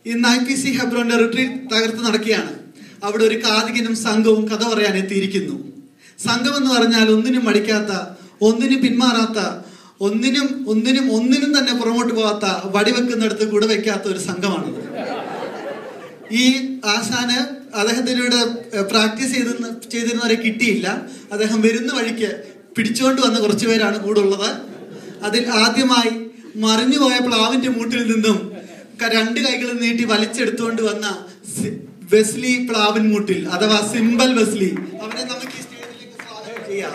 ഇന്ന് I P C ഹെബ്രോന്റെ retreat തകർത്ത് നടക്കുകയാണ് അവിടെ ഒരു കാതികനും സംഘവും കഥ പറയാൻ എത്തിയിരിക്കുന്നു സംഘം എന്ന് പറഞ്ഞാൽ ഒന്നിനും മടിക്കാത്ത ഒന്നിനും പിന്മാറാത്ത ഒന്നിനും ഒന്നിനും ഒന്നിനും തന്നെ പുറമോട്ട് പോകാത്ത വടിവെക്കുന്നിടത്ത് കൂടെ വെക്കാത്ത ഒരു സംഘമാണത് ഈ ആശാന് അദ്ദേഹത്തിനോട് പ്രാക്ടീസ് ചെയ്ത് ചെയ്തിരുന്നവരെ കിട്ടിയില്ല അദ്ദേഹം വരുന്ന വഴിക്ക് പിടിച്ചുകൊണ്ട് വന്ന കുറച്ചു പേരാണ് കൂടെ ഉള്ളത് അതിൽ ആദ്യമായി മറിഞ്ഞുപോയ പ്ലാവിന്റെ മൂട്ടിൽ നിന്നും ക- രണ്ട് കൈകളും നീട്ടി വലിച്ചെടുത്തുകൊണ്ട് വന്ന സി- വെസ്ലി പ്ലാവിൻ മൂട്ടിൽ അഥവാ സിമ്പൽ വെസ്ലി അവനെ നമുക്ക് ഈ സ്റ്റേജിലേക്ക് സ്വാഗതം ചെയ്യാം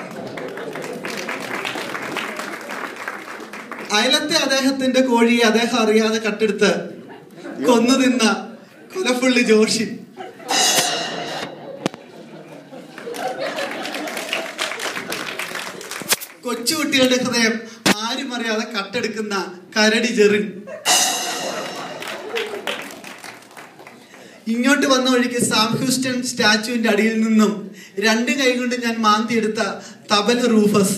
അയലത്തെ അദ്ദേഹത്തിന്റെ കോഴിയെ അദ്ദേഹം അറിയാതെ കട്ടെടുത്ത് കൊന്നു തിന്ന കൊലപ്പുള്ളി ജോഷി കൊച്ചുകുട്ടികളുടെ ഹൃദയം ആരും അറിയാതെ കട്ടെടുക്കുന്ന കരടി ജെറിൻ ഇങ്ങോട്ട് വന്ന വഴിക്ക് സാം ഹ്യൂസ്റ്റൺ സ്റ്റാച്ചുവിന്റെ അടിയിൽ നിന്നും രണ്ട് കൈ കൊണ്ട് ഞാൻ മാന്തിയെടുത്ത തബല റൂഫസ്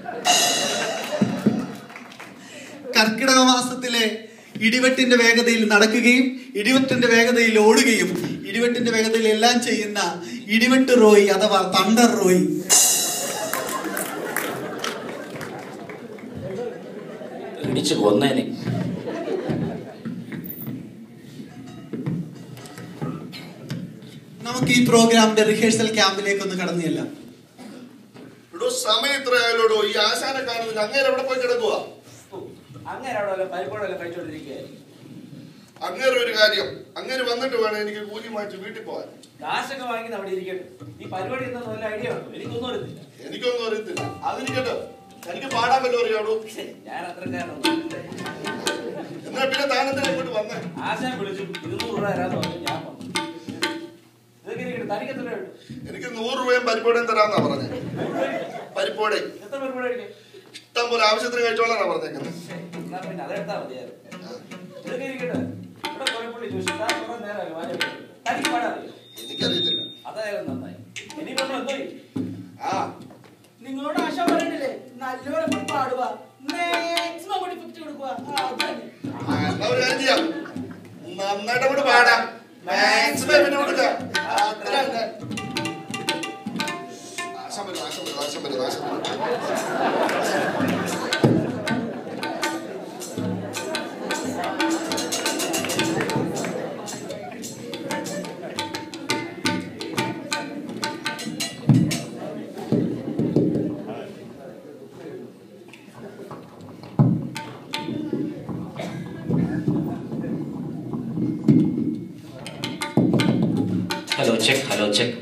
കർക്കിടക മാസത്തിലെ ഇടിവെട്ടിന്റെ വേഗതയിൽ നടക്കുകയും ഇടിവെട്ടിന്റെ വേഗതയിൽ ഓടുകയും ഇടിവെട്ടിന്റെ വേഗതയിൽ എല്ലാം ചെയ്യുന്ന ഇടിവെട്ട് റോയി അഥവാ തണ്ടർ റോയി ഇടിച്ചു കൊന്നേനെ നമുക്ക് ഈ പ്രോഗ്രാമിന്റെ റിഹേഴ്സൽ ക്യാമ്പിലേക്ക് ഒന്ന് കടന്നു ചെല്ലാം എടോ സമയം ഇത്രയായാലോടോ ഈ ആശാനെ കാണുന്നില്ല അങ്ങേരെ എവിടെ പോയി കിടക്കുക അങ്ങനെ അവിടെ വല്ല പരിപ്പോഴല്ല കഴിച്ചോണ്ടിരിക്കുകയായിരുന്നു അങ്ങേരെ ഒരു കാര്യം അങ്ങേര് വന്നിട്ട് വേണം എനിക്ക് കൂലി മാറ്റി വീട്ടിൽ പോവാൻ കാശൊക്കെ വാങ്ങിക്കുന്ന അവിടെ ഇരിക്കട്ടെ ഈ പരിപാടി എന്താ നല്ല ഐഡിയ ഉണ്ടോ എനിക്കൊന്നും അറിയത്തില്ല എനിക്കൊന്നും അറിയത്തില്ല അതിരിക്കട്ടെ എനിക്ക് പാടാൻ വല്ലതും അറിയാടോ ശ്ശെ, ഞാൻ അത്രക്കാരനൊന്നും എന്നാ പിന്നെ താനെന്തിനാ ഇങ്ങോട്ട് വന്നേ ആശാൻ വിളിച്ചു ഇരുന്നൂറ് രൂപ തരാന്ന് പറഞ്ഞു ഞാൻ വന്നു ഇതൊക്കെ ഇരിക്കട്ടെ തനിക്ക് എത്ര രൂപ കിട്ടും? എനിക്ക് നൂറ് രൂപയും പരിപ്പോടയും തരാന്നാ പറഞ്ഞത് പരിപ്പോടെ എത്ര പരിപാടി കഴിക്കും ഇഷ്ടം പോലെ ആവശ്യത്തിന് കഴിച്ചോളാന്നാ പറഞ്ഞേക്കുന്നത് എന്നാ പിന്നെ അതെടുത്താ മതിയായിരുന്നു ഇതൊക്കെ ഇരിക്കട്ടെ ഇവിടെ കുഴപ്പമില്ല ചോദിച്ചു താൻ കുറെ നേരമല്ലേ വാചകം കേട്ടിട്ട്. തനിക്ക് പാടാറിയോ എനിക്കറിയത്തില്ല അതായാലും നന്നായി ഇനി നമ്മൾ എന്തോ ചെയ്യും? ആ നിങ്ങളോട് ആശ പറഞ്ഞിട്ടില്ലേ നല്ലപോലെ പോയി പാടുക മാക്സിമം കൂടി ഫിഫ്റ്റ് കൊടുക്കുക ആ, അത് തന്നെ. ആ, എന്നാ ഒരു കാര്യം ചെയ്യാം നന്നായിട്ട് അങ്ങോട്ട് പാടാം മാക്സിമം പിന്നെ കൊടുക്കാം അത്ര തന്നെ. നാശം വരും നാശം വരും നാശം വരും നാശം വരും ഹലോ ചെക്ക് ഹലോ ചെക്ക്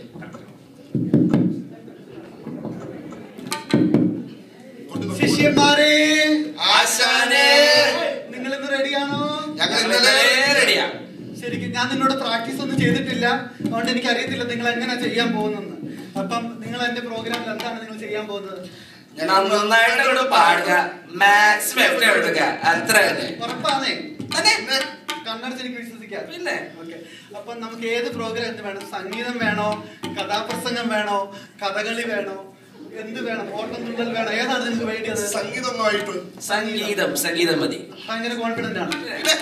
കൊണ്ടുവന്ന് ശിഷ്യന്മാരെ ആശാനേ നിങ്ങൾ ഇന്ന് റെഡിയാണോ ഞങ്ങൾ ഇന്നലെ റെഡിയാ ശരിക്കും ഞാൻ നിന്നോട് പ്രാക്ടീസ് ഒന്നും ചെയ്തിട്ടില്ല അതുകൊണ്ട് എനിക്ക് അറിയത്തില്ല നിങ്ങൾ എങ്ങനെ ചെയ്യാൻ പോകുന്നെന്ന് അപ്പം നിങ്ങൾ എന്റെ പ്രോഗ്രാമിൽ എന്താണ് നിങ്ങൾ ചെയ്യാൻ പോകുന്നത് നന്നായിട്ട് അങ്ങോട്ട് പാടുക മാക്സിമം എവിടെ എടുക്കുക അത്ര തന്നെ ഉറപ്പാണേ അതെ കണ്ണടച്ച് എനിക്ക് വിശ്വസിക്കാം പിന്നെ ഓക്കെ അപ്പൊ നമുക്ക് ഏത് പ്രോഗ്രാം എന്ത് വേണം സംഗീതം വേണോ കഥാപ്രസംഗം വേണോ കഥകളി വേണോ എന്ത് വേണം ഓട്ടം തുള്ളൽ വേണോ ഏതാണ് നിങ്ങൾക്ക് വേണ്ടിയത് സംഗീതമായിട്ട് സംഗീതം സംഗീതം മതി ഭയങ്കര കോൺഫിഡന്റ് ആണ്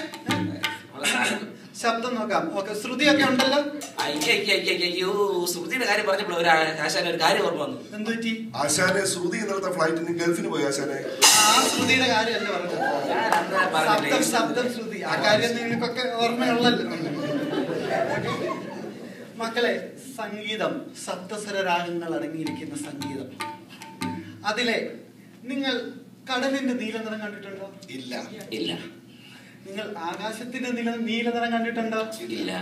ശബ്ദം നോക്കാം ഓക്കെ ശ്രുതിയൊക്കെ ഉണ്ടല്ലോ അയ്യോ അയ്യോ അയ്യോ അയ്യോ ശ്രുതിയുടെ കാര്യം പറഞ്ഞപ്പോൾ ഒരു ആശാന ഒരു കാര്യം ഓർമ്മ വന്നു എന്ത് പറ്റി ആശാനെ ശ്രുതി ഇന്നലത്തെ ഫ്ലൈറ്റിന് ഗൾഫിന് പോയി ആശാനെ ആ ശ്രുതിയുടെ കാര്യമല്ല പറഞ്ഞത് ഞാൻ അന്നേ ശബ്ദം പറഞ്ഞില്ലേ ശബ്ദം ശ്രുതി ആ കാര്യം നിങ്ങൾക്കൊക്കെ ഓർമ്മയുള്ളല്ലോ മക്കളെ സംഗീതം സപ്തസ്വര രാഗങ്ങൾ അടങ്ങിയിരിക്കുന്ന സംഗീതം അതിലെ നിങ്ങൾ കടലിന്റെ നീലനിറം കണ്ടിട്ടുണ്ടോ ഇല്ല ഇല്ല നിങ്ങൾ ആകാശത്തിന്റെ നീല നീലനിറം കണ്ടിട്ടുണ്ടോ ഇല്ല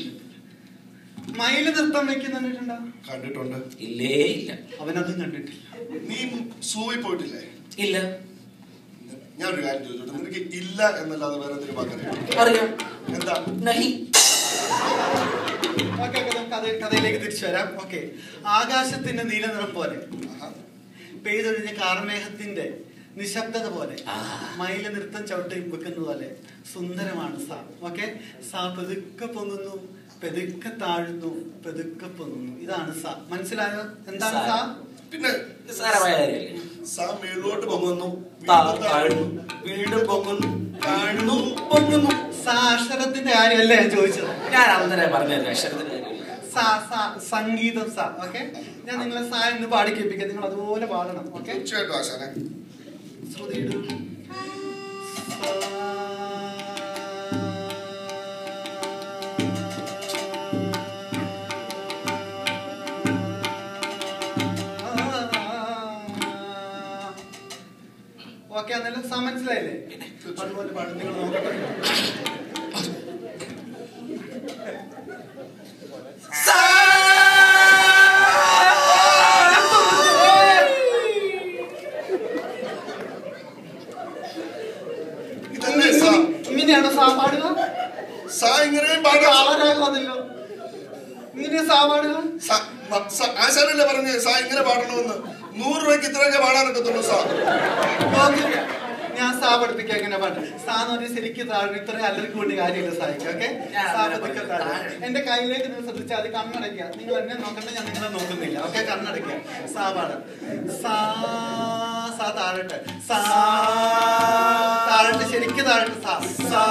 മയില് നൃത്തം വെക്കുന്ന കണ്ടിട്ടുണ്ടോ കണ്ടിട്ടുണ്ട് ഇല്ലേ ഇല്ല അവനതും കണ്ടിട്ടില്ല നീ സൂവിൽ പോയിട്ടില്ലേ ഇല്ല ഞാനൊരു കാര്യം ചോദിച്ചോട്ടെ നിനക്ക് ഇല്ല എന്നല്ലാതെ വേറെ എന്തെങ്കിലും വാക്കറിയാം അറിയാം എന്താ നഹി ഓക്കെ ഓക്കെ നമുക്ക് കഥ കഥയിലേക്ക് തിരിച്ചു വരാം ഓക്കെ ആകാശത്തിന്റെ നീലനിറം പോലെ ആഹാ. പെയ്തൊഴിഞ്ഞ കാർമേഘത്തിന്റെ നിശബ്ദത പോലെ ആ. മയില് നൃത്തം ചവിട്ടി വെക്കുന്ന പോലെ സുന്ദരമാണ് സാ ഓക്കെ സാ പെതുക്കെ പൊങ്ങുന്നു പെതുക്കെ താഴുന്നു പെതുക്കെ പൊങ്ങുന്നു ഇതാണ് സാ മനസ്സിലായോ എന്താണ് സാ പിന്നെ നിസ്സാരമായ കാര്യമല്ലേ സാ മേളിലോട്ട് പൊങ്ങുന്നു താ- വീണ്ടും താഴുന്നു, വീണ്ടും പൊങ്ങുന്നു താഴുന്നു പൊങ്ങുന്നു സ സാ അക്ഷരത്തിന്റെ കാര്യമല്ല ഞാൻ ചോദിച്ചത് ഞാൻ അന്നേരം പറഞ്ഞായിരുന്നു അക്ഷരത്തിന് കാര്യമില്ല സാ സാ സംഗീതം സാ ഓക്കെ ഞാൻ നിങ്ങളെ സാ എന്ന് പാടി കേൾപ്പിക്കാം നിങ്ങൾ അതുപോലെ പാടണം ഓക്കെ തീർച്ചയായിട്ടും ആശാനെ ശ്രുതിയിടും ഓക്കെ അന്നേരം സാ മനസ്സിലായില്ലേ അതുപോലെ പാടും നിങ്ങൾ നോക്കട്ടെ ഇതല്ലേ സാ ഇങ്ങനെയാണോ സാ പാടുക സാ ഇങ്ങനെയും പാടാം ആവാരാകാതല്ലോ ഇങ്ങനെ സാ പാടുക സാ- മ- സാ- ആശാനല്ലേ പറഞ്ഞേ സാ ഇങ്ങനെ പാടണമെന്ന് നൂറ് രൂപയ്ക്ക് ഇത്രയൊക്കെ പാടാനൊക്കത്തുള്ളൂ സാ നോക്ക്. ഞാൻ സാ പഠിപ്പിക്കാൻ എങ്ങനെ പാട്ട് സാ എന്ന് പറഞ്ഞാൽ ശരിക്കും താഴെ ഇത്ര അലർക്ക് കൊണ്ട് കാര്യമില്ല സായിക്ക് ഓക്കെ ഞാൻ സാ അങ്ങനെ പതുക്കെ പാടും. താഴെ എന്റെ കയ്യിലേക്ക് നിങ്ങൾ ശ്രദ്ധിച്ചാൽ അത് കണ്ണടയ്ക്കുക നിങ്ങൾ എന്നെ നോക്കണ്ട ഞാൻ നിങ്ങളെ നോക്കുന്നില്ല ഓക്കെ കണ്ണടയ്ക്കുക സാ പാട സാ സാ താഴട്ടെ സാ താഴട്ട് ശരിക്കും താഴട്ട് സാ സാ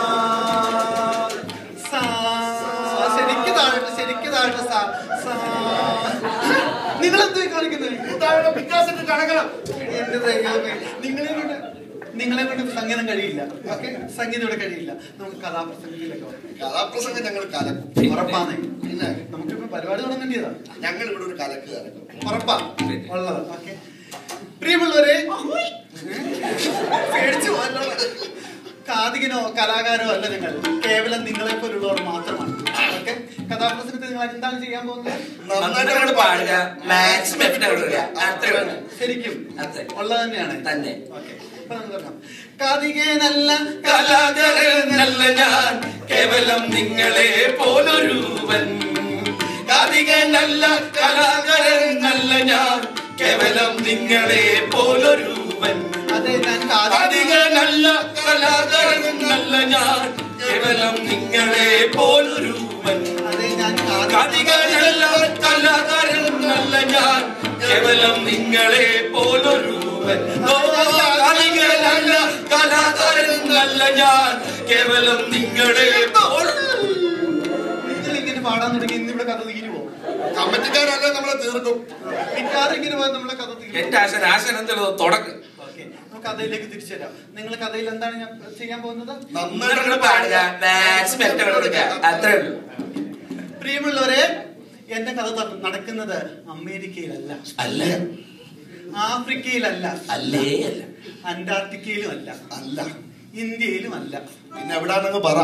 സാ ശരിക്കും താഴട്ട് ശരിക്കും താഴട്ട് സാ സാ നിങ്ങൾ എന്തോ കാണിക്കുന്നത് ഇതാണ് പിക്കാസിന്റെ കണക്കണം എന്റെ ദൈവമേ നിങ്ങളെ കൊണ്ട് നിങ്ങളെ കൊണ്ട് സംഗീതം കഴിയില്ല ഓക്കെ സംഗീതം ഇവിടെ കഴിയില്ല നമുക്ക് കഥാപ്രസംഗത്തിലൊക്കെ വരാം. കഥാപ്രസംഗം ഞങ്ങൾ കലക്കും ഉറപ്പാണ് പിന്നെ നമുക്കിപ്പോ പരിപാടി തുടങ്ങേണ്ടതാ ഞങ്ങൾ ഇവിടെ ഒരു കലക്ക് കലക്കും ഉറപ്പാ ഉള്ളത് ഓക്കെ പ്രിയമുള്ളവരെ പേടിച്ചു പോയല്ലോ. കാതികനോ കലാകാരോ അല്ല നിങ്ങൾ കേവലം നിങ്ങളെ പോലുള്ളവർ മാത്രമാണ് ഓക്കെ കഥാപ്രസംഗത്തിൽ നിങ്ങൾ എന്താണ് ചെയ്യാൻ പോകുന്നത് നന്നായിട്ട് അങ്ങോട്ട് പാടുക മാക്സിമം എഫക്റ്റ് കൊടുക്കുക അത്രേ ഉള്ളൂ ശരിക്കും അതെ. ഉള്ളത് തന്നെയാണ് തന്നെ. ഓക്കെ അപ്പൊ നമുക്ക് തുടങ്ങാം കാതികനല്ല കലാകാരനല്ല ഞാൻ കേവലം നിങ്ങളെ പോലൊരുവൻ കാതികനല്ല കലാകാരനല്ല ഞാൻ കേവലം നിങ്ങളെ പോലൊരുവൻ അതെ ഞാൻ കാതിക കാതികനല്ല കലാകാരനല്ല ഞാൻ കേവലം നിങ്ങളെ പോലൊരുവൻ അതെ ഞാൻ കാതിക കാതികനല്ല കലാകാരനല്ല ഞാൻ കേവലം നിങ്ങളെ പോലൊരുവൻ ഓ, കാതികനല്ല കലാകാരനല്ല ഞാൻ കേവലം നിങ്ങളെ പോൽ നിങ്ങൾ ഇങ്ങനെ പാടാൻ തുടങ്ങി ഇന്നിവിടെ കഥ തീരുവോ കമ്മിറ്റിക്കാരല്ലേ നമ്മളെ തീർക്കും മിക്കവാറും ഇങ്ങനെ പോയാൽ നമ്മളെ കഥ തീരും എന്റെ ആശൻ ആശൻ എന്തുള്ളത് തുടക്കം ഓക്കെ നമുക്ക് കഥയിലേക്ക് തിരിച്ചു തരാം നിങ്ങൾ കഥയിൽ എന്താണ് ഞാൻ ചെയ്യാൻ പോകുന്നത് നന്നായിട്ട് നന്നായിട്ട് പാടുക മാക്സിമം എഫക്റ്റ് കൊടുക്കുക അത്രേ ഉള്ളൂ പ്രിയമുള്ളവരെ എന്റെ കഥ ത- നടക്കുന്നത് അമേരിക്കയിലല്ല അല്ല ആഫ്രിക്കയിലല്ല അല്ലേ അല്ല അന്റാർട്ടിക്കയിലും അല്ല അല്ല ഇന്ത്യയിലും അല്ല പിന്നെ എവിടാണെന്ന് പറ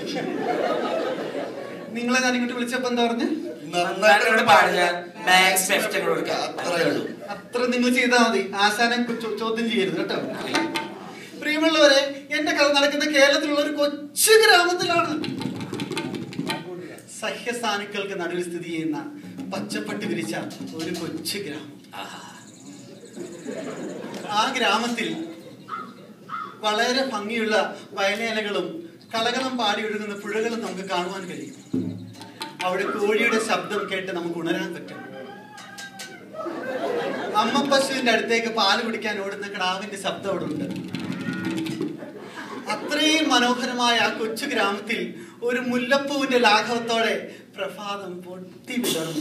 നിങ്ങളെ ഞാൻ ഇങ്ങോട്ട് വിളിച്ചപ്പോ എന്താ പറഞ്ഞു നന്നായിട്ട് അങ്ങോട്ട് പാടുക മാക്സിമം എഫക്റ്റ് കൊടുക്കുക അത്രേ ഉള്ളൂ അത്ര നിങ്ങൾ ചെയ്താൽ മതി ആശാനെ ചോ- ചോദ്യം ചെയ്യരുത് കേട്ടോ പ്രിയമുള്ളവരെ എന്റെ കഥ നടക്കുന്ന കേരളത്തിലുള്ള ഒരു കൊച്ചു ഗ്രാമത്തിലാണ് സഹ്യസാനുക്കൾക്ക് നടുവിൽ സ്ഥിതി ചെയ്യുന്ന പച്ചപ്പട്ട് വിരിച്ച ഒരു കൊച്ചു ഗ്രാമം ആഹാ. ആ ഗ്രാമത്തിൽ വളരെ ഭംഗിയുള്ള വയലേലകളും കളകളം പാടി ഒഴുകുന്ന പുഴകളും നമുക്ക് കാണുവാൻ കഴിയും അവിടെ കോഴിയുടെ ശബ്ദം കേട്ട് നമുക്ക് ഉണരാൻ പറ്റും അമ്മ പശുവിന്റെ അടുത്തേക്ക് പാല് കുടിക്കാൻ ഓടുന്ന കിടാവിന്റെ ശബ്ദം അവിടെ ഉണ്ട് അത്രയും മനോഹരമായ ആ കൊച്ചു ഗ്രാമത്തിൽ ഒരു മുല്ലപ്പൂവിന്റെ ലാഘവത്തോടെ പ്രഭാതം പൊട്ടി വിടർന്നു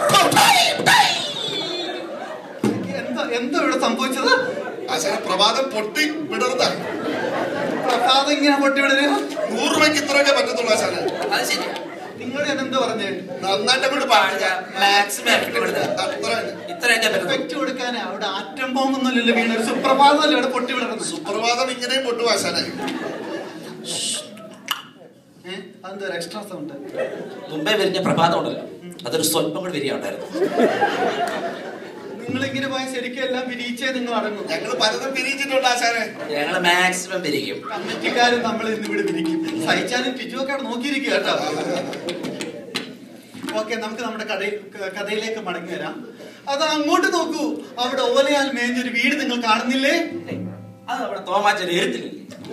എന്താ എന്താ ഇവിടെ സംഭവിച്ചത് ആശാന പ്രഭാതം പൊട്ടി വിടർന്ന പ്രഭാതം ഇങ്ങനെ പൊട്ടി വിടരുക നൂറ് രൂപയ്ക്ക് ഇത്രയൊക്കെ പറ്റത്തുള്ളൂ ആശാന അത് ശരിയാ നിങ്ങൾ ഞാൻ എന്താ പറഞ്ഞേ നന്നായിട്ട് അങ്ങോട്ട് പാടുക പാടുക മാക്സിമം എഫക്റ്റ് കൊടുക്കുക അത്ര ഇത്രയൊക്കെ പറ്റുന്നു പെറ്റ് കൊടുക്കാനാ അവിടെ ആറ്റം ബോംബൊന്നുമല്ലല്ലോ വീണ ഒരു സുപ്രഭാതമല്ലേ ഇവിടെ പൊട്ടി വിടർന്നത് സുപ്രഭാതം ഇങ്ങനെയും പൊട്ടും ആശാന ഏഹ് അതെന്താ ഒരു എക്സ്ട്രാ സൗണ്ട് മുമ്പേ വിരിഞ്ഞ പ്രഭാതം ഉണ്ടല്ലോ അതൊരു സ്വല്പം കൂടി വിരിയുണ്ടായിരുന്നു നിങ്ങൾ ഇങ്ങനെ പോയാൽ ശരിക്കും എല്ലാം വിരിയിച്ചേ നിങ്ങൾ അടങ്ങും ഞങ്ങൾ പലതും പിരിയിച്ചിട്ടുണ്ട് ആശാനെ ഞങ്ങള് മാക്സിമം വിരിക്കും കമ്മിറ്റിക്കാരും നമ്മൾ ഇന്ന് ഇവിടെ വിരിക്കും സഹിച്ചാലും ടിജു ഒക്കെ അവിടെ നോക്കിയിരിക്കുക കേട്ടോ ഓക്കെ നമുക്ക് നമ്മുടെ കഥയിൽ കഥയിലേക്ക് മടങ്ങി വരാം അത് അങ്ങോട്ട് നോക്കൂ അവിടെ ഓലയാൽ മേഞ്ഞൊരു വീട് നിങ്ങൾ കാണുന്നില്ലേ അത് നമ്മുടെ തോമാച്ചൻ എഴുത്തില്ലേ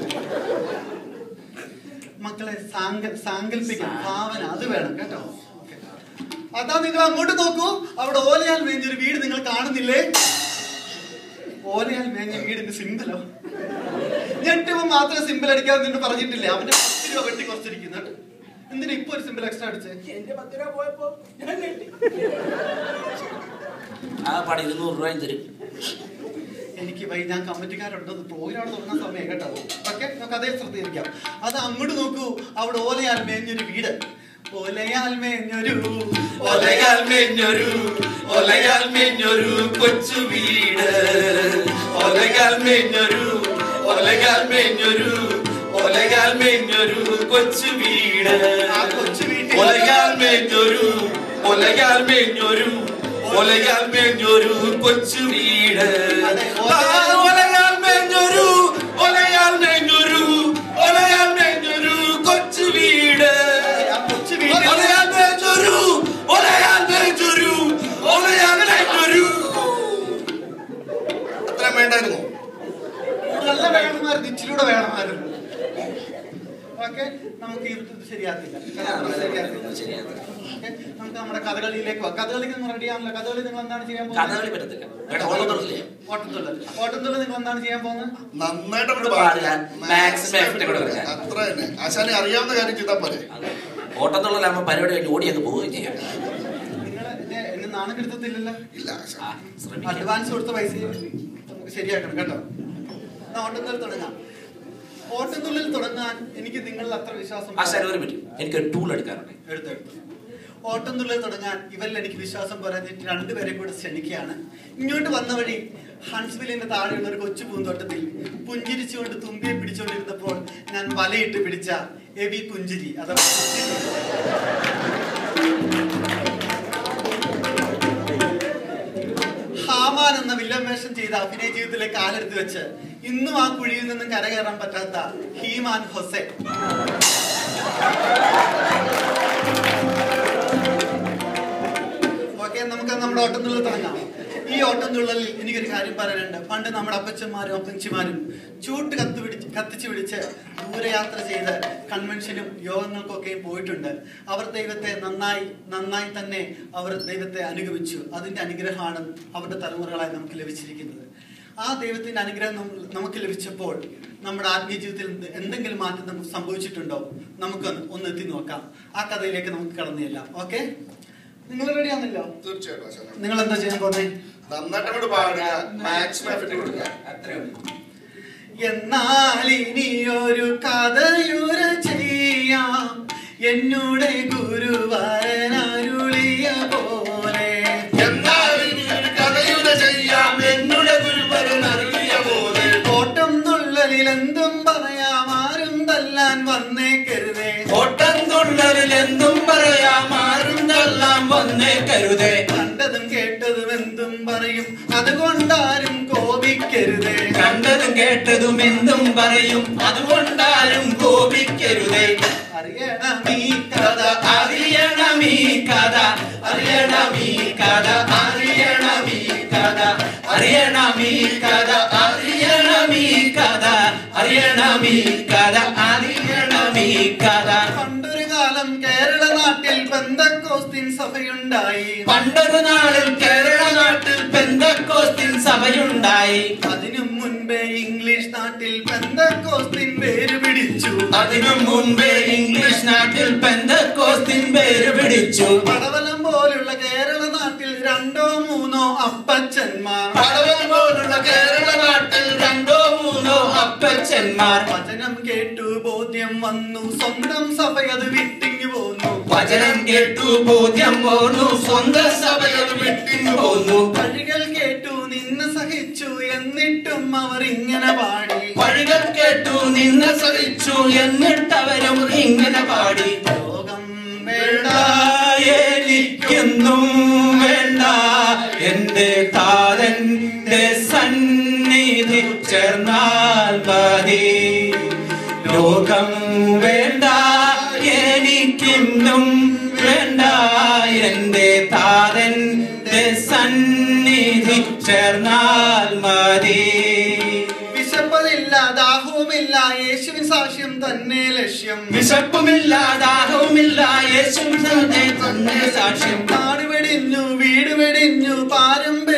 മക്കളെ സാങ്ക സാങ്കല്പികം ഭാവന അത് വേണം കേട്ടോ Okay. അതാ നിങ്ങൾ അങ്ങോട്ട് നോക്കൂ അവിടെ ഓലയാൽ മേഞ്ഞൊരു വീട് നിങ്ങൾ കാണുന്നില്ലേ ഓലയാൽ മേഞ്ഞ വീടിന്റെ സിമ്പിളോ ഞെട്ടുമ്പോ മാത്രമേ സിമ്പിൾ അടിക്കാൻ നിന്നോട് പറഞ്ഞിട്ടില്ലേ അവന്റെ പത്ത് രൂപ വെട്ടി കുറച്ചിരിക്കുന്നു കേട്ടോ എന്തിനാ ഇപ്പൊ ഒരു സിമ്പിൾ എക്സ്ട്രാ അടിച്ചേ എന്റെ പത്ത് രൂപ പോയപ്പോ ഞാൻ ഞെട്ടി. ആ പടം ഇരുന്നൂറ് രൂപയും തരും എനിക്ക് വൈ ഞാൻ കമ്മിറ്റിക്കാരുണ്ട് പ്രോഗ്രാം തുടങ്ങുന്ന സമയം കേട്ടോ ഓക്കെ നമുക്ക് അതേ ശ്രദ്ധിക്കാം അത് അങ്ങോട്ട് നോക്കൂ അവിടെ ഓലയാൽ മേഞ്ഞൊരു വീട് ഓലയാൽ മേഞ്ഞൊരു ഒലയാൽ മെഞ്ഞൊരു ഒലയാൽ മെഞ്ഞൊരു കൊച്ചു വീട് ഒലയാൽ മെഞ്ഞൊരു ഒലയാൽ മെഞ്ഞൊരു ഒലയാൽ മെഞ്ഞൊരു കൊച്ചു വീട് ആ കൊച്ചു വീട്ടിൽ ഒലയാൽ മെഞ്ഞൊരു ഒലയാൽ മെഞ്ഞൊരു ഒലയാൽ മെഞ്ഞൊരു കൊച്ചു വീട് ആ, ഒലയാൽ മെഞ്ഞൊരു ഒലയാൽ മെഞ്ഞൊരു ഒലയാൽ മെഞ്ഞൊരു കൊച്ചു വീട് ആ കൊച്ചു വീട്ടിൽ ഒലയാൽ മേച്ചൊരു ഒലയാൽ മേച്ചൊരു ഒലയാൽ മേച്ചൊരു അത്രയും വേണ്ടായിരുന്നു നല്ല വേണമായിരുന്നു ഇച്ചിലൂടെ വേണമായിരുന്നു ഓക്കെ നമുക്ക് ഇത് ശരിയാക്കില്ല ശരിയാക്കില്ല ശരിയാണ് ഓക്കെ നമുക്ക് നമ്മുടെ കഥകളിയിലേക്ക് പോവാം കഥകളിക്ക് നിങ്ങൾ റെഡി ആണല്ലോ കഥകളി നിങ്ങൾ എന്താണ് ചെയ്യാൻ കഥകളി പോകുന്നത് പറ്റത്തില്ല വേണ്ട ഓട്ടത്തുള്ളില്ലേ ഓട്ടത്തുള്ളൽ ഓട്ടത്തുള്ളൽ നിങ്ങൾ എന്താണ് ചെയ്യാൻ പോകുന്നത് നന്നായിട്ട് അങ്ങോട്ട് പാടുക. പാടുക Maximum effort അങ്ങോട്ട് കൊടുക്കുക. അത്ര തന്നെ ആശാനെ അറിയാവുന്ന കാര്യം ചെയ്താൽ പോരെ ഓട്ടത്തുള്ളിലാകുമ്പോൾ പരിപാടി കഴിഞ്ഞ് ഓടി അങ്ങ് പോവുകയും ചെയ്യാം നിങ്ങൾ എന്നെ എന്നെ നാണം കെടുത്തത്തില്ലല്ലോ ഇല്ല ആശാൻ ആ ശ്രമിക്കാം അഡ്വാൻസ് കൊടുത്ത പൈസ നമുക്ക് ശരിയാക്കണം കേട്ടോ എന്നാ ഓട്ടത്തുള്ളൽ തുടങ്ങാം ഓട്ടത്തുള്ളിൽ തുടങ്ങാൻ എനിക്ക് നിങ്ങളിൽ അത്ര വിശ്വാസം ആ ശരി ഒരു മിനിറ്റ് എനിക്കൊരു ടൂൾ എടുക്കാറുണ്ട് എടുത്തെടുത്തു ഓട്ടംതുള്ളിൽ തുടങ്ങാൻ ഇവരിൽ എനിക്ക് വിശ്വാസം പോരാഞ്ഞിട്ട് രണ്ടുപേരെ കൂടെ ക്ഷണിക്കുകയാണ് ഇങ്ങോട്ട് വന്ന വഴി ഹൺസ്വില്ലിന്റെ താഴെയുള്ള ഒരു കൊച്ചു പൂന്തോട്ടത്തിൽ പുഞ്ചിരിച്ചുകൊണ്ട് തുമ്പിയെ പിടിച്ചുകൊണ്ടിരുന്നപ്പോൾ ഞാൻ വലയിട്ട് പിടിച്ച എബി പുഞ്ചിരി അഥവാ ഹാമാൻ എന്ന വില്ലൻ വേഷം ചെയ്ത അഭിനയ ജീവിതത്തിലെ കാലെടുത്ത് വെച്ച് ഇന്നും ആ കുഴിയിൽ നിന്നും കരകയറാൻ പറ്റാത്ത ഹീമാൻ ഹൊസെ ഓക്കെ നമുക്ക് നമ്മുടെ ഓട്ടംതുള്ളൽ തുടങ്ങാം ഈ ഓട്ടംതുള്ളലിൽ എനിക്കൊരു കാര്യം പറയാനുണ്ട് പണ്ട് നമ്മുടെ അപ്പച്ചന്മാരും അപ്പച്ചിമാരും ചൂട്ട് കത്ത് പിടിച്ച് കത്തിച്ച് പിടിച്ച് ദൂരയാത്ര ചെയ്ത് കൺവെൻഷനും യോഗങ്ങൾക്കൊക്കെ പോയിട്ടുണ്ട് അവർ ദൈവത്തെ നന്നായി നന്നായി തന്നെ അവർ ദൈവത്തെ അനുഗമിച്ചു അതിന്റെ അനുഗ്രഹമാണ് അവരുടെ തലമുറകളായി നമുക്ക് ലഭിച്ചിരിക്കുന്നത് ആ ദൈവത്തിന്റെ അനുഗ്രഹം നമ്മ- നമുക്ക് ലഭിച്ചപ്പോൾ നമ്മുടെ ആത്മീയ ജീവിതത്തിൽ എന്ത് എന്തെങ്കിലും മാറ്റം നമുക്ക് സംഭവിച്ചിട്ടുണ്ടോ നമുക്ക് ഒന്ന് എത്തി നോക്കാം ആ കഥയിലേക്ക് നമുക്ക് കടന്നു ചെല്ലാം ഓക്കെ നിങ്ങൾ റെഡി ആണല്ലോ തീർച്ചയായിട്ടും ആശാനെ നിങ്ങൾ എന്താ ചെയ്യാൻ പോകുന്നത് നന്നായിട്ട് അങ്ങോട്ട് പാടുക മാക്സിമം എഫക്റ്റ് കൊടുക്കുക അത്രേ ഉള്ളൂ എന്നാൽ ഇനിയൊരു കഥയുര ചെയ്യാം എന്നോട് ഗുരുവരനരുളിയ പോലെ എന്നാൽ ഇനി ഒരു കഥയുടെ ചെയ്യാം എന്നുടെ ഗുരുവരൻ അറിയ പോലെ ഓട്ടം തുള്ളലിൽ എന്തും പറയാം ആരും തല്ലാൻ വന്നേക്കരുതേ ഓട്ടം തുള്ളലിൽ എന്തും പറയാം ആരും തള്ളാൻ വന്നേ കരുതേ കണ്ടതും കേട്ടതും എന്തും പറയും അതുകൊണ്ടാരും കോപിക്കരുതേ കണ്ടതും കേട്ടതും എന്തും പറയും അതുകൊണ്ടാരും കോപിക്കരുതേ അറിയണം ഈ കഥ അറിയണം ഈ കഥ അറിയണം ഈ കഥ അറിയണം ഈ കഥ അറിയണം ഈ കഥ അറിയണം ഈ കഥ അറിയണം ഈ കഥ അറിയണം ഈ കഥ പണ്ടൊരു കാലം കേരള നാട്ടിൽ ബന്ധക്കോസ്തിൻ സഭയുണ്ടായി പണ്ടൊരു നാളിൽ കേരള നാട്ടിൽ പെന്തക്കോസ്തിൻ സഭയുണ്ടായി അതിനു മുൻപേ ഇംഗ്ലീഷ് നാട്ടിൽ ബന്ധക്കോസ്തിൻ പേര് പിടിച്ചു അതിനു മുൻപേ ഇംഗ്ലീഷ് നാട്ടിൽ പെന്തക്കോസ്തിൻ പേര് പിടിച്ചു പടവലം പോലുള്ള കേരള നാട്ടിൽ രണ്ടോ മൂന്നോ അപ്പച്ചന്മാർ പടവൽ പോലുള്ള കേരള നാട്ടിൽ രണ്ടോ മൂന്നോ അപ്പച്ചന്മാർ വചനം കേട്ടു ബോധ്യം വന്നു സ്വന്തം സഭയത് വിട്ടിങ്ങു പോന്നു വചനം കേട്ടു ബോധ്യം പോന്നു സ്വന്തം സഭകൾ വിട്ടിങ്ങു പോന്നു വഴികൾ കേട്ടു നിന്ന് സഹിച്ചു എന്നിട്ടും അവർ ഇങ്ങനെ പാടി വഴികൾ കേട്ടു നിന്നെ സഹിച്ചു എന്നിട്ടവരും ഇങ്ങനെ പാടി ലോകം വേണ്ട എനിക്കൊന്നും വേണ്ട എന്റെ താതന്റെ സന്നിധി ചേർന്നാൽ മതി ലോകം വേണ്ട എനിക്കൊന്നും വേണ്ട എന്റെ താതന്റെ സന്നിധി ചേർന്നാൽ മതി വിശപ്പതില്ല ദാഹവുമില്ല യേശുവിൻ സാക്ഷ്യം തന്നെ ലക്ഷ്യം വിശപ്പുമില്ല ദാഹവുമില്ല യേശു തന്നെ തന്നെ സാക്ഷ്യം നാട് വെടിഞ്ഞു വീട് വെടിഞ്ഞു പാരമ്പര്യം